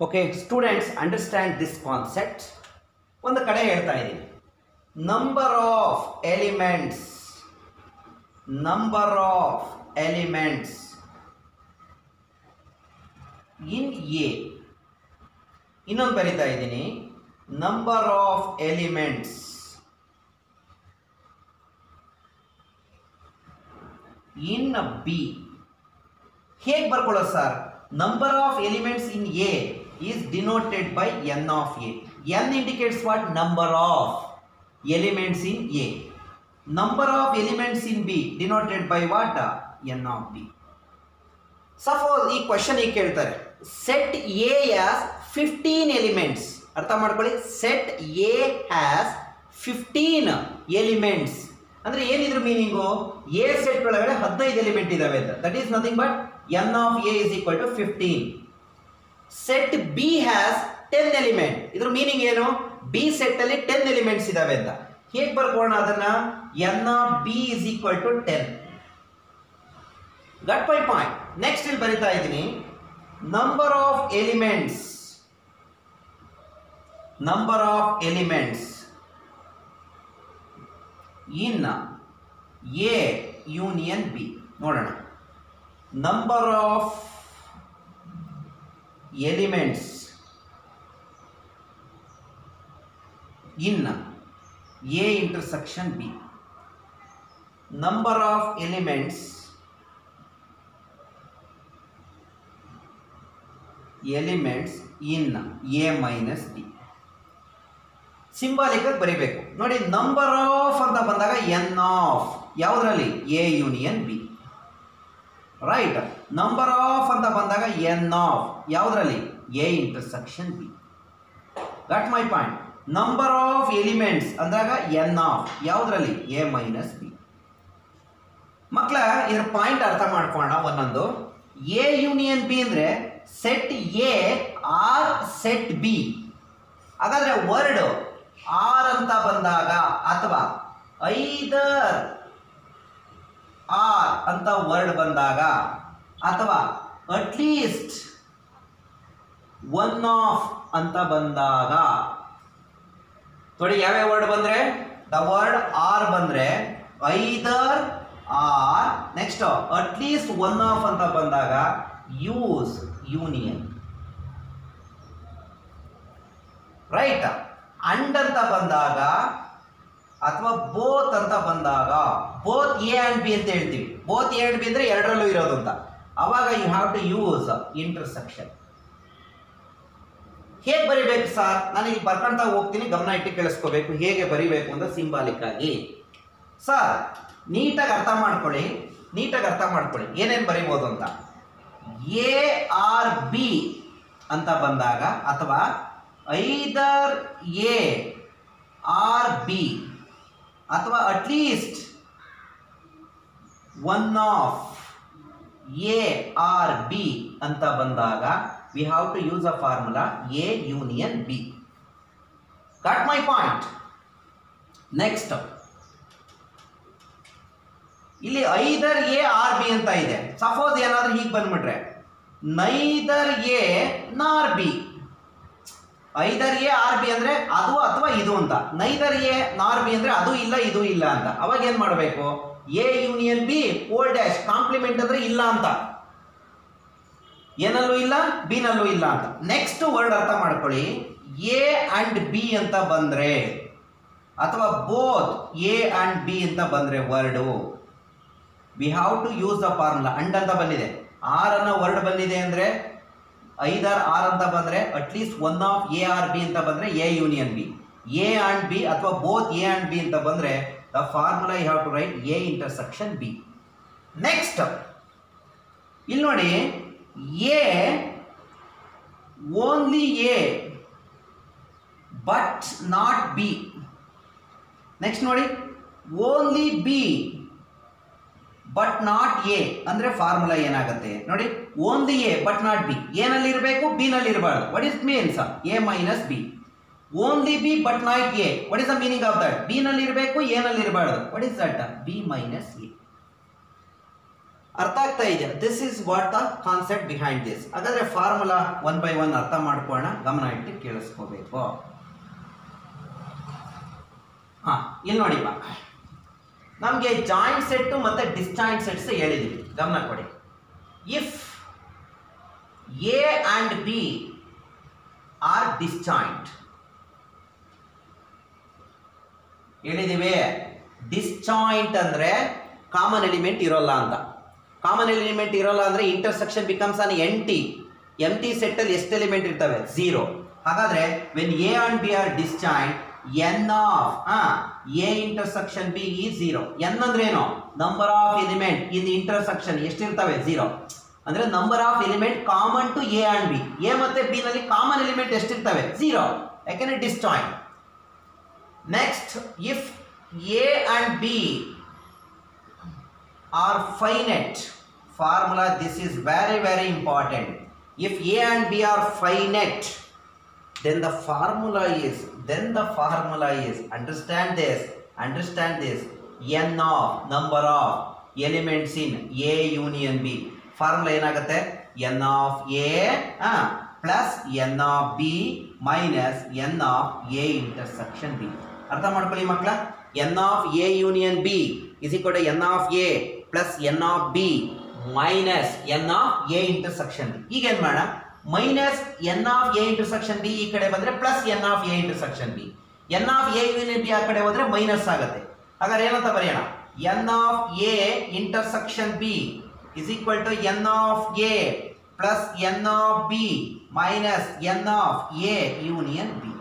okay students understand this concept ಒಂದು ಕಡೆ ಹೇಳ್ತಾ ಇದ್ದೀನಿ number of elements number of elements in A ಇನ್ನೊಂದು ಬರಿತಾ ಇದ್ದೀನಿ number of elements in B ಹೇಗೆ ಬರ್ಕೊಳ್ಳೋದು sir number of elements in A is denoted by n of A n indicates what number of elements in A number of elements in B denoted by what n of B suppose ಈ question ಈಗ ಕೇಳ್ತಾರೆ set A has fifteen elements ಅರ್ಥ ಮಾಡ್ಕೊಳ್ಳಿ set A has fifteen elements ಅಂದ್ರೆ ಏನಿದ್ರ meaning A set ಒಳಗಡೆ ಹದಿನೈದು element ಇದಾವೆ ಅಂತ that is nothing but n of A is equal to fifteen set B has ten element ಇದ್ರ ಮೀನಿಂಗ್ ಏನು ಬಿ ಸೆಟ್ ಅಲ್ಲಿ ಟೆನ್ ಎಲಿಮೆಂಟ್ಸ್ ಇದಾವೆ ಅಂತ ಹೇಗೆ ಬರ್ಕೋಣ ಅದನ್ನ n of B is equal to ten got my point next ಇಲ್ಲಿ ಬರಿತಾ ಇದ್ದೀನಿ number of elements number of elements in A union B ನೋಡೋಣ number of elements in A intersection B number of elements elements in A minus D symbolic ಆಗಿ ಬರಿಬೇಕು ನೋಡಿ number of ಅಂತ ಬಂದಾಗ n of ಯಾವುದರಲ್ಲಿ A union B right number of ಅಂತ ಬಂದಾಗ n of ಯಾವುದರಲ್ಲಿ A intersection B got my point number of elements ಅಂದಾಗ ಎನ್ ಆಫ್ ಯಾವುದರಲ್ಲಿ ಎ ಮೈನಸ್ ಬಿ ಮಕ್ಕಳ ಇದ್ರ ಪಾಯಿಂಟ್ ಅರ್ಥ ಮಾಡ್ಕೊಳ್ಳೋಣ ಒಂದೊಂದು ಎ ಯೂನಿಯನ್ ಬಿ ಅಂದ್ರೆ set A or set B ಹಾಗಾದ್ರೆ ವರ್ಡ್ ಆರ್ ಅಂತ ಬಂದಾಗ ಅಥವಾ ಐದರ್ ಆರ್ ಅಂತ ವರ್ಡ್ ಬಂದಾಗ ಅಥವಾ ಅಟ್ಲೀಸ್ಟ್ ಒನ್ ಆಫ್ ಅಂತ ಬಂದಾಗ ನೋಡಿ ಯಾವ್ಯಾವ ವರ್ಡ್ ಬಂದ್ರೆ ದ ವರ್ಡ್ ಆರ್ ಬಂದ್ರೆ either or next at least one of ಅಂತ ಬಂದಾಗ ಯೂಸ್ ಯೂನಿಯನ್ ರೈಟ್ ಅಂಡ್ ಅಂತ ಬಂದಾಗ ಅಥವಾ ಬೋತ್ ಅಂತ ಬಂದಾಗ ಬೋತ್ ಎ ಅಂಡ್ ಬಿ ಅಂತ ಹೇಳ್ತೀವಿ ಬೋತ್ ಎ ಅಂಡ್ ಬಿ ಅಂದ್ರೆ ಎರಡರಲ್ಲೂ ಇರೋದು ಅಂತ ಅವಾಗ you have to use intersection ಹೇಗೆ ಬರಿಬೇಕು ಸರ್ ನಾನು ಇಲ್ಲಿ ಬರ್ಕೊಂತ ಹೋಗ್ತೀನಿ ಗಮನ ಇಟ್ಟು ಕೇಳಿಸ್ಕೋಬೇಕು ಹೇಗೆ ಬರಿಬೇಕು ಅಂತ ಸಿಂಬಾಲಿಕ್ ಆಗಿ ಸರ್ ನೀಟಾಗಿ ಅರ್ಥ ಮಾಡ್ಕೊಳ್ಳಿ ನೀಟಾಗಿ ಅರ್ಥ ಮಾಡ್ಕೊಳ್ಳಿ ಏನೇನು ಬರಿಬೋದು ಅಂತ ಎ ಆರ್ ಬಿ ಅಂತ ಬಂದಾಗ ಅಥವಾ ಐದರ್ ಎ ಆರ್ ಬಿ ಅಥವಾ at least one of A or B ಅಂತ ಬಂದಾಗ we have to use a formula A union B got my point next ಇಲ್ಲಿ ಐದರ್ ಎ ಆರ್ ಬಿ ಅಂತ ಇದೆ ಸಪೋಸ್ ಏನಾದ್ರೂ ಹೀಗೆ ಬಂದ್ಬಿಟ್ರೆ neither A nor B either A or B ಅಂದ್ರೆ ಅದು ಅಥವಾ ಇದು ಅಂತ ನೈದರ್ ಎ ನಾರ್ ಬಿ ಅಂದ್ರೆ ಅದು ಇಲ್ಲ ಇದು ಇಲ್ಲ ಅಂತ ಅವಾಗ ಏನ್ ಮಾಡಬೇಕು A union B whole dash complement ಅಂದ್ರೆ ಇಲ್ಲ ಅಂತ ಏನಲ್ಲೂ ಇಲ್ಲ ಬಿ ನಲ್ಲೂ ಇಲ್ಲ ಅಂತ ನೆಕ್ಸ್ಟ್ ವರ್ಡ್ ಅರ್ಥ ಮಾಡ್ಕೊಳ್ಳಿ ಎ ಅಂಡ್ ಬಿ ಅಂತ ಬಂದ್ರೆ ಅಥವಾ ಬೋತ್ ಎ ಅಂಡ್ ಬಿ ಅಂತ ಬಂದ್ರೆ word we have to use the formula and ಅಂತ ಬಂದಿದೆ ಆರ್ ಅನ್ನೋ ವರ್ಡ್ ಬಂದಿದೆ ಅಂದ್ರೆ ಐದರ್ ಆರ್ ಅಂತ ಬಂದ್ರೆ at least one of A or B ಅಂತ ಬಂದ್ರೆ A union B A and B ಅಥವಾ ಬೋತ್ ಎ ಅಂಡ್ ಬಿ ಅಂತ ಬಂದ್ರೆ the formula you have to write A intersection B next ಇಲ್ಲಿ ನೋಡಿ A only A but not B next ನೋಡಿ only B but not A ಅಂದ್ರೆ formula ಏನಾಗುತ್ತೆ ನೋಡಿ only A but not B ಎನಲ್ಲಿ ಇರಬೇಕು ಬಿ ನಲ್ಲಿ ಇರಬಾರ್ದು what is means A minus B only B but not A what is the meaning of that B ನಲ್ಲಿ ಇರಬೇಕು ಎ ನಲ್ಲಿ ಇರಬಾರ್ದು what is that B minus A ಅರ್ಥ ಆಗ್ತಾ ಇದೆ this is what the concept behind this ಹಾಗಾದ್ರೆ formula one by one ಅರ್ಥ ಮಾಡ್ಕೊಳ್ಳೋಣ ಗಮನ ಇಟ್ಟು ಕೇಳಿಸ್ಕೋಬೇಕು ಹಾ ಇಲ್ಲಿ ನೋಡಿಪ್ಪ ನಮಗೆ ಜಾಯಿಂಟ್ ಸೆಟ್ಟು ಮತ್ತು ಡಿಸ್ಜಾಯಿಂಟ್ ಸೆಟ್ಸ್ ಹೇಳಿದ್ದೀವಿ ಗಮನ ಕೊಡಿ if A and B are disjoint ಹೇಳಿದ್ದೀವಿ ಡಿಸ್ಜಾಯಿಂಟ್ ಅಂದರೆ ಕಾಮನ್ ಎಲಿಮೆಂಟ್ ಇರೋಲ್ಲ ಅಂತ ಕಾಮನ್ ಎಲಿಮೆಂಟ್ ಇರೋಲ್ಲ ಅಂದರೆ intersection becomes an N T empty ಸೆಟ್ಟಲ್ಲಿ ಎಷ್ಟು ಎಲಿಮೆಂಟ್ ಇರ್ತವೆ ಝೀರೋ ಹಾಗಾದರೆ when A and B are disjoint n of A intersection B ಈ ಝೀರೋ ಎನ್ ಅಂದ್ರೆ ಏನು number of element in intersection ಎಷ್ಟಿರ್ತವೆ ಝೀರೋ ಅಂದ್ರೆ number of element common to A and B A ಮತ್ತೆ ಬಿ ನಲ್ಲಿ common element ಎಷ್ಟಿರ್ತವೆ zero ಯಾಕೆಂದ್ರೆ disjoint next if A and B are finite formula this is very very important if a and b are finite then the formula is then the formula is understand this understand this n of number of elements in a union b formula ಏನಾಗುತ್ತೆ n of a plus n of B minus n of A intersection B ಅರ್ಥ ಮಾಡ್ಕೊಳ್ಳಿ ಮಕ್ಕಳ n of A union B is equal to n of A plus n of B minus n of A intersection B ಈಗ ಏನು ಮಾಡೋಣ minus n of A intersection B ಈ ಕಡೆ ಬಂದರೆ plus n of A intersection B n of A union B ಆ ಕಡೆ ಹೋದರೆ minus ಆಗುತ್ತೆ ಹಾಗಾದ್ರೆ ಏನಂತ ಬರೆಯೋಣ N of A intersection B is equal to n of A plus n of B minus n of A union B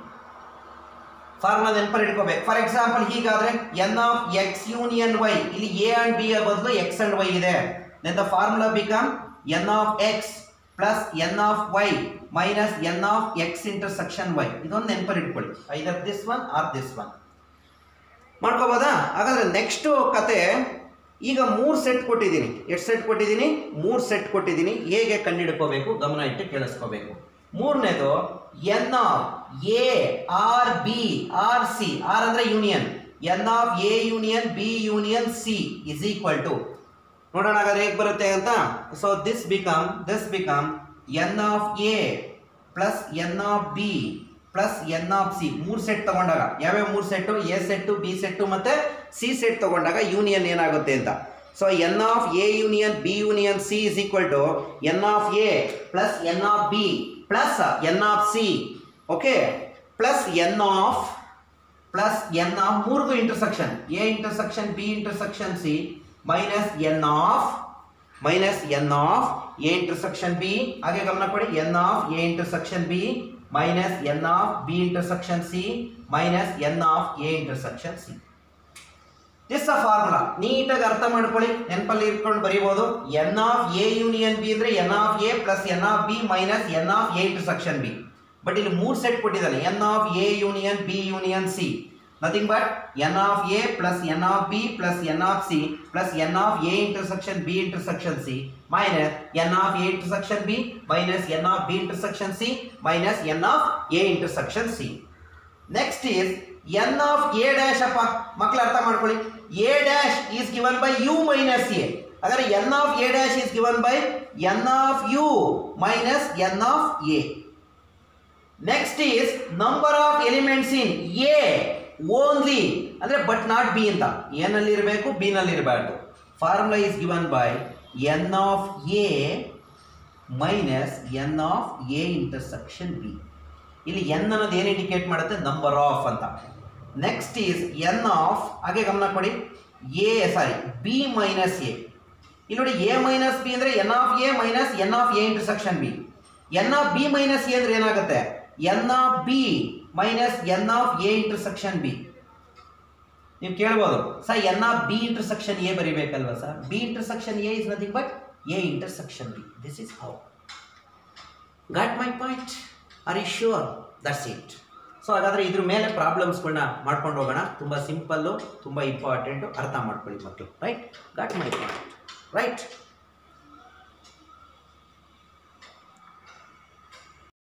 formula ನೆನಪಲ್ಲಿ ಇಟ್ಕೋಬೇಕು for example ಹೀಗಾದ್ರೆ n of X union Y ಇಲ್ಲಿ ಎ ಅಂಡ್ ಬಿ ಬದಲು X and Y ಇದೆ then the formula become n of X plus n of Y minus n of X intersection Y ಇದೊಂದು ನೆನಪಲ್ಲಿ ಇಟ್ಕೊಳ್ಳಿ either this one or this one ಮಾಡ್ಕೋಬೋದಾ ಹಾಗಾದ್ರೆ next ಕತೆ ಈಗ ಮೂರು ಸೆಟ್ ಕೊಟ್ಟಿದ್ದೀನಿ ಎಷ್ಟು ಸೆಟ್ ಕೊಟ್ಟಿದ್ದೀನಿ ಮೂರು ಸೆಟ್ ಕೊಟ್ಟಿದ್ದೀನಿ ಹೇಗೆ ಕಂಡುಹಿಡ್ಕೋಬೇಕು ಗಮನ ಇಟ್ಟು ಕೇಳಿಸ್ಕೋಬೇಕು ಮೂರನೇದು n of A or B or C or ಅಂದ್ರೆ union n of A union B union C is equal to ನೋಡೋಣ ಹಾಗಾದ್ರೆ ಹೇಗೆ ಬರುತ್ತೆ ಅಂತ so this become this become n of A plus n of B plus n of C ಮೂರು set ತಗೊಂಡಾಗ ಯಾವ್ಯಾವ ಮೂರು set A set B set ಮತ್ತೆ ಸಿ ಸೆಟ್ ತಗೊಂಡಾಗ ಯೂನಿಯನ್ ಏನಾಗುತ್ತೆ ಅಂತ so n of A union B union C is equal to n of A plus n of B plus n of C okay plus n of plus n of ಮೂರ್ದು intersection A intersection B intersection C minus n of minus n of A intersection B ಹಾಗೆ ಗಮನ ಕೊಡಿ n of A intersection B minus n of B intersection C minus n of A intersection C this a formula ನೀಟಾಗಿ ಅರ್ಥ ಮಾಡ್ಕೊಳ್ಳಿ ನೆನಪಲ್ಲಿ ಇಟ್ಕೊಂಡು ಬರೀಬಹುದು n of A union B ಅಂದ್ರೆ n of A plus n of B minus n of A intersection B but ಇಲ್ಲಿ ಮೂರು set ಕೊಟ್ಟಿದ್ದಾನೆ n of A union B union C nothing but n of A plus n of B plus n of C plus n of A intersection B intersection C minus n of A intersection B minus n of B intersection C minus n of A intersection C next is n of A dash ಅಪ್ಪ ಮಕ್ಕಳು ಅರ್ಥ ಮಾಡ್ಕೊಳ್ಳಿ A dash is given by U minus A ಹಾಗಾದ್ರೆ n of A dash is given by n of U minus n of A next is number of elements in A only ಅಂದ್ರೆ but not B ಅಂತ A ನಲ್ಲಿ ಇರಬೇಕು B ನಲ್ಲಿ ಇರಬಾರ್ದು formula is given by n of A minus n of A intersection B ಇಲ್ಲಿ n ಅನ್ನೋದು ಏನು indicate ಮಾಡುತ್ತೆ ನಂಬರ್ ಆಫ್ ಅಂತ ನೆಕ್ಸ್ಟ್ ಈಸ್ ಎನ್ ಆಫ್ ಹಾಗೆ ಗಮನ ಕೊಡಿ A sorry B minus A ಇಲ್ಲಿ ನೋಡಿ ಎ ಮೈನಸ್ ಬಿ ಅಂದರೆ n of A minus n of A intersection B n of B minus A ಅಂದ್ರೆ ಏನಾಗುತ್ತೆ n of B minus n of A intersection B ನೀವು ಕೇಳ್ಬೋದು sir n of B intersection A ಬರಿಬೇಕಲ್ವಾ sir B intersection A is nothing but A intersection B this is how got my point are you sure that's it so ಹಾಗಾದರೆ ಇದ್ರ ಮೇಲೆ ಪ್ರಾಬ್ಲಮ್ಸ್ಗಳನ್ನ ಮಾಡ್ಕೊಂಡು ಹೋಗೋಣ ತುಂಬ simple ತುಂಬ ಇಂಪಾರ್ಟೆಂಟು ಅರ್ಥ ಮಾಡ್ಕೊಳ್ಳಿ ಮಕ್ಕಳು right got my point right